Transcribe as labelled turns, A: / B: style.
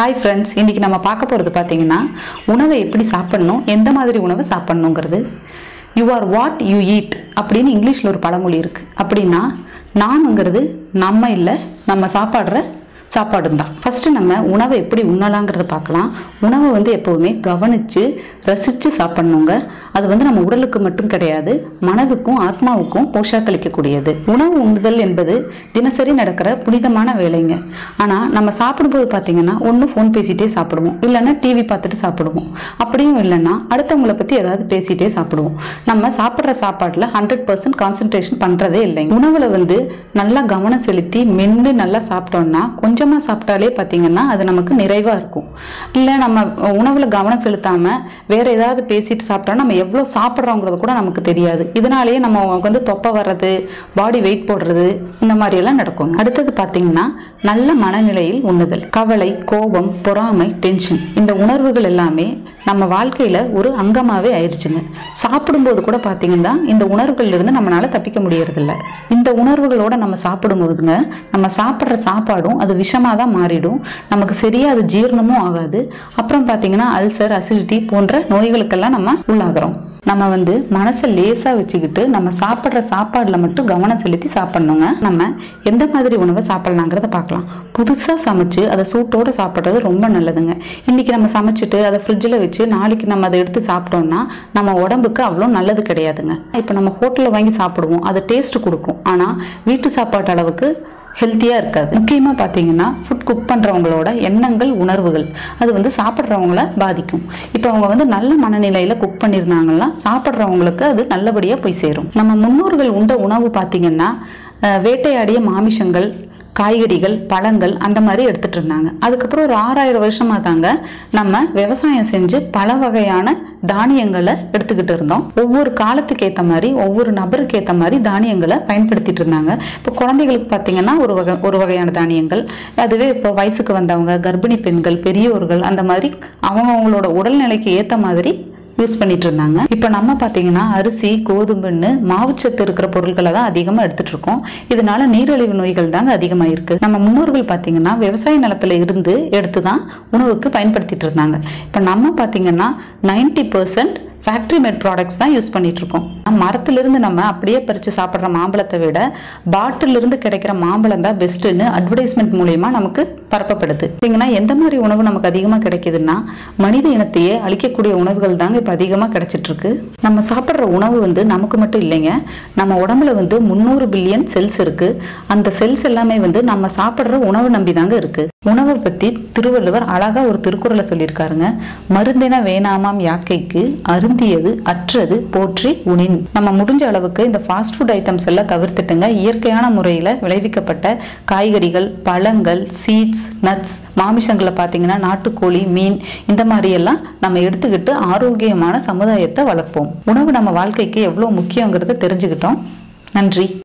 A: hi friends இன்னைக்கு நம்ம பார்க்க போகிறது பார்த்தீங்கன்னா உணவை எப்படி சாப்பிடணும் எந்த மாதிரி உணவை சாப்பிடணுங்கிறது you are what you eat அப்படின்னு இங்கிலீஷில் ஒரு பழமொழி இருக்குது அப்படின்னா நானுங்கிறது நம்ம இல்லை நம்ம சாப்பாடுற சாப்பாடும் தான் ஃபஸ்ட்டு நம்ம உணவை எப்படி உண்ணலாங்கிறத பார்க்கலாம் உணவை வந்து எப்போவுமே கவனித்து ரசித்து சாப்பிடணுங்க அது வந்து நம்ம உடலுக்கு மட்டும் கிடையாது மனதுக்கும் ஆத்மாவுக்கும் போஷாக்களிக்கக்கூடியது உணவு உண்ணுதல் என்பது தினசரி நடக்கிற புனிதமான வேலைங்க ஆனால் நம்ம சாப்பிடும்போது பார்த்தீங்கன்னா ஒன்று ஃபோன் பேசிகிட்டே சாப்பிடுவோம் இல்லைன்னா டிவி பார்த்துட்டு சாப்பிடுவோம் அப்படியும் இல்லைன்னா அடுத்தவங்களை பற்றி ஏதாவது பேசிகிட்டே சாப்பிடுவோம் நம்ம சாப்பிட்ற சாப்பாட்டில் ஹண்ட்ரட் பர்சன்ட் கான்சன்ட்ரேஷன் பண்ணுறதே இல்லைங்க உணவில் வந்து நல்லா கவனம் செலுத்தி மென்று நல்லா சாப்பிட்டோம்னா கொஞ்சமாக சாப்பிட்டாலே பார்த்தீங்கன்னா அது நமக்கு நிறைவாக இருக்கும் இல்லை நம்ம உணவில் கவனம் செலுத்தாமல் வேற ஏதாவது பேசிட்டு சாப்பிட்டோம்னா நம்ம எவ்வளோ சாப்பிட்றோங்கிறது கூட நமக்கு தெரியாது இதனாலேயே நம்ம வந்து தொப்பை வர்றது பாடி வெயிட் போடுறது இந்த மாதிரி எல்லாம் நடக்கும் அடுத்தது பார்த்தீங்கன்னா நல்ல மனநிலையில் உண்ணுதல் கவலை கோபம் பொறாமை டென்ஷன் இந்த உணர்வுகள் எல்லாமே நம்ம வாழ்க்கையில ஒரு அங்கமாவே ஆயிடுச்சுங்க சாப்பிடும்போது கூட பார்த்தீங்கன்னா இந்த உணர்வுகள்ல இருந்து நம்மளால தப்பிக்க முடியறதில்ல இந்த உணர்வுகளோட நம்ம சாப்பிடும்போதுங்க நம்ம சாப்பிட்ற சாப்பாடும் அது விஷமாக தான் மாறிடும் நமக்கு சரியா அது ஜீரணமும் ஆகாது அப்புறம் பார்த்தீங்கன்னா அல்சர் அசிடிட்டி போன்ற நோய்களுக்கெல்லாம் நம்ம உள்ளாகிறோம் நம்ம வந்து மனசை லேசாக வச்சுக்கிட்டு நம்ம சாப்பிட்ற சாப்பாடில் மட்டும் கவனம் செலுத்தி சாப்பிட்ணுங்க நம்ம எந்த மாதிரி உணவை சாப்பிட்லாங்கிறத பார்க்கலாம் புதுசாக சமைச்சு அதை சூட்டோடு சாப்பிட்றது ரொம்ப நல்லதுங்க இன்றைக்கி நம்ம சமைச்சிட்டு அதை ஃப்ரிட்ஜில் வச்சு நாளைக்கு நம்ம அதை எடுத்து சாப்பிட்டோம்னா நம்ம உடம்புக்கு அவ்வளோ நல்லது கிடையாதுங்க இப்போ நம்ம ஹோட்டலில் வாங்கி சாப்பிடுவோம் அது டேஸ்ட் கொடுக்கும் ஆனால் வீட்டு சாப்பாட்டு அளவுக்கு ஹெல்த்தியாக இருக்காது முக்கியமாக பார்த்தீங்கன்னா ஃபுட் குக் பண்ணுறவங்களோட எண்ணங்கள் உணர்வுகள் அது வந்து சாப்பிட்றவங்கள பாதிக்கும் இப்போ அவங்க வந்து நல்ல மனநிலையில் குக் பண்ணியிருந்தாங்கன்னா சாப்பிட்றவங்களுக்கு அது நல்லபடியாக போய் சேரும் நம்ம முன்னோர்கள் உண்ட உணவு பார்த்தீங்கன்னா அஹ், வேட்டையாடிய மாமிசங்கள் காய்கறிகள் பழங்கள் அந்த மாதிரி எடுத்துட்டு இருந்தாங்க அதுக்கப்புறம் ஒரு ஆறாயிரம் வருஷமா தாங்க நம்ம விவசாயம் செஞ்சு பல வகையான தானியங்களை எடுத்துக்கிட்டு இருந்தோம் ஒவ்வொரு காலத்துக்கு ஏற்ற மாதிரி ஒவ்வொரு நபருக்கு ஏற்ற மாதிரி தானியங்களை பயன்படுத்திட்டு இருந்தாங்க இப்போ குழந்தைகளுக்கு பார்த்தீங்கன்னா ஒரு வகை ஒரு வகையான தானியங்கள் அதுவே இப்போ வயசுக்கு வந்தவங்க கர்ப்பிணி பெண்கள் பெரியோர்கள் அந்த மாதிரி அவங்கவங்களோட உடல்நிலைக்கு ஏற்ற மாதிரி யூஸ் பண்ணிட்டு இருந்தாங்க இப்போ நம்ம பார்த்தீங்கன்னா அரிசி கோதுமைன்னு மாவுச்சத்து இருக்கிற பொருட்களை தான் அதிகமாக எடுத்துட்டு இருக்கோம் இதனால நீரிழிவு நோய்கள் தாங்க அதிகமாக இருக்கு நம்ம முன்னோர்கள் பார்த்தீங்கன்னா விவசாய நிலத்துல இருந்து எடுத்து தான் உணவுக்கு பயன்படுத்திட்டு இருந்தாங்க இப்போ நம்ம பார்த்தீங்கன்னா ninety percent factory made products தான் யூஸ் பண்ணிட்டு இருக்கோம் மரத்திலிருந்து நம்ம அப்படியே பறித்து சாப்பிட்ற மாம்பழத்தை விட பாட்டில் இருந்து கிடைக்கிற மாம்பழம் தான் பெஸ்ட்டுன்னு அட்வர்டைஸ்மெண்ட் மூலயமா நமக்கு பரப்பப்படுது பார்த்தீங்கன்னா எந்த மாதிரி உணவு நமக்கு அதிகமாக கிடைக்குதுன்னா மனித இனத்தையே அழிக்கக்கூடிய உணவுகள் தாங்க இப்போ அதிகமாக கிடைச்சிட்டு இருக்கு நம்ம சாப்பிட்ற உணவு வந்து நமக்கு மட்டும் இல்லைங்க நம்ம உடம்புல வந்து முந்நூறு பில்லியன் செல்ஸ் இருக்கு அந்த செல்ஸ் எல்லாமே வந்து நம்ம சாப்பிட்ற உணவு நம்பி தாங்க இருக்கு உணவை பத்தி திருவள்ளுவர் அழகா ஒரு திருக்குறளை சொல்லியிருக்காருங்க மருந்தென வேணாமாம் யாக்கைக்கு அருந்தியது அற்றது போற்றி உணின் நம்ம முடிஞ்ச அளவுக்கு இந்த ஃபாஸ்ட் ஃபுட் ஐட்டம்ஸ் எல்லாம் தவிர்த்துட்டுங்க இயற்கையான முறையில் விளைவிக்கப்பட்ட காய்கறிகள் பழங்கள் சீட்ஸ் நட்ஸ் மாமிசங்களை பார்த்தீங்கன்னா நாட்டுக்கோழி மீன் இந்த மாதிரி எல்லாம் நம்ம எடுத்துக்கிட்டு ஆரோக்கியமான சமுதாயத்தை வளர்ப்போம் உணவு நம்ம வாழ்க்கைக்கு எவ்வளோ முக்கியங்கிறத தெரிஞ்சுக்கிட்டோம் நன்றி